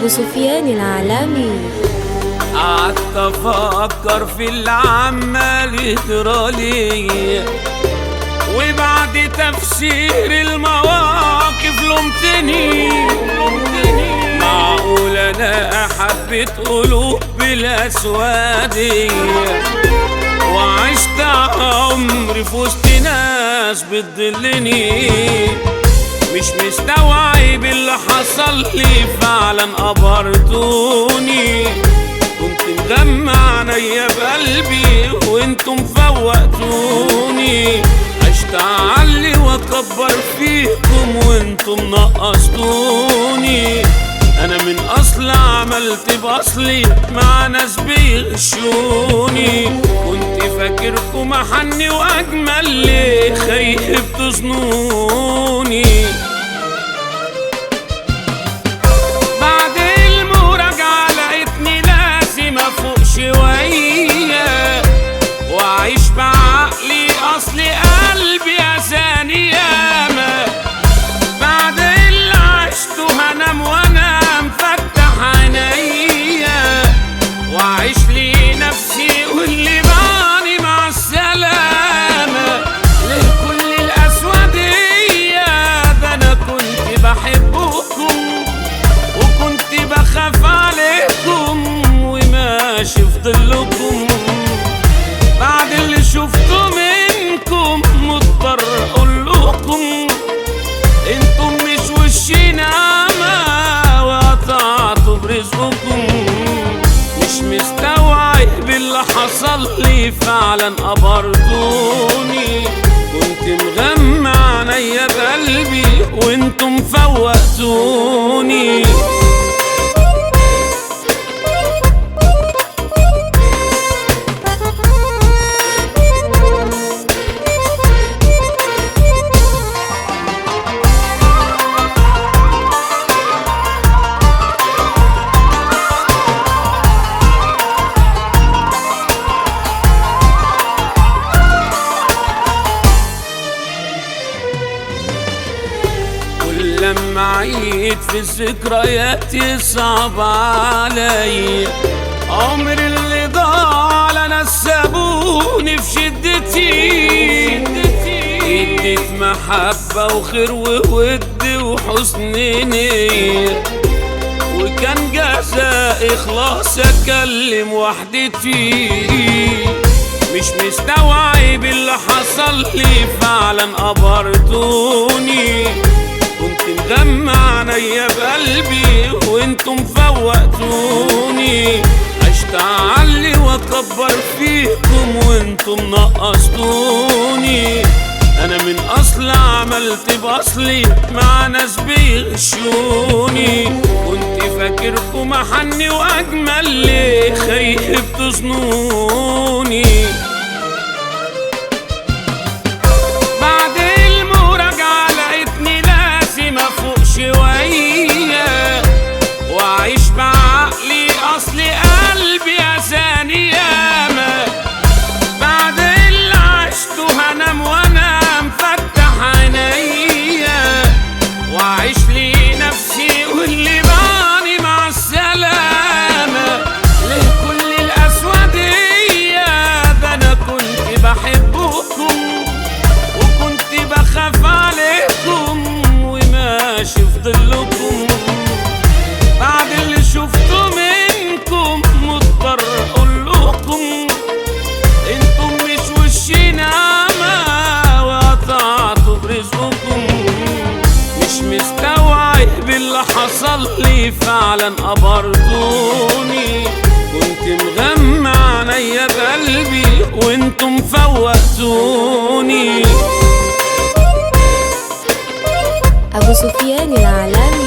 أبو سفيان العالمي قعدت افكر في اللي عمال يجرالي وبعد تفسير المواقف لومتني معقول انا حبيت قلوب بالاسواد وعشت عمري في وسط ناس بتضلني مش مستوعب اللي حصل لي فعلا قبرتوني كنت مجمع عينيا بقلبي وانتم فوقتوني عشت اعلي واكبر فيكم وانتم نقصتوني انا من اصل عملت باصلي مع ناس بيغشوني كنت فاكركم احني واجمل ليه خايف تصنوني بعد المراجعة لقيتني لازم افوق شوية واعيش بعقلي اصل قلبي اذاني ياما بعد اللي عشته هنام وانا مفتح عينيا واعيش لي نفسي واللي بعني مع السلامة ليه كل الاسودية ده انا كنت بحبكم وكنت بخاف عليكم وماشي في ظلكم بعد اللي شفته منكم مضطر اقول لكم انتم مش وشينا ما وقطعتوا برزقكم مش مستوعب اللي حصل لي فعلا قبرتوني كنت مغمى عينيا بقلبي وانتم فوقتوني كل لما عيد في الذكريات يصعب علي عمر اللي ضاع على ناس سابوني في شدتي اديت محبة وخير وود وحسن نية وكان جزاء اخلاص اكلم وحدتي مش مستوعب اللي حصل لي فعلا قبرتوني كنت مجمع عينيا بقلبي وانتم فوقتوني عشت اعلي واكبر فيكم وانتم نقصتوني انا من اصل عملت باصلي مع ناس بيغشوني كنت فاكركم احني واجمل ليه خايف تصنوني بعد المراجعة لقيتني لازم افوق شوية واعيش بعقلي اصل قلبي اذاني ياما بعد اللي عشته هنام وانا مفتح عينيا واعيش لي نفسي واللي بعني مع السلامة ليه كل الاسودية ده انا كنت بحبكم وكنت بخاف عليكم وماشي في ظلكم بعد اللي شفته منكم مضطر اقول لكم انتم مش وشينا ما وقطعتوا برزقكم مش مستوعب اللي حصل لي فعلا قبرتوني كنت مغمى عينيا بقلبي وانتم فوقتوني أبو سفيان العالمي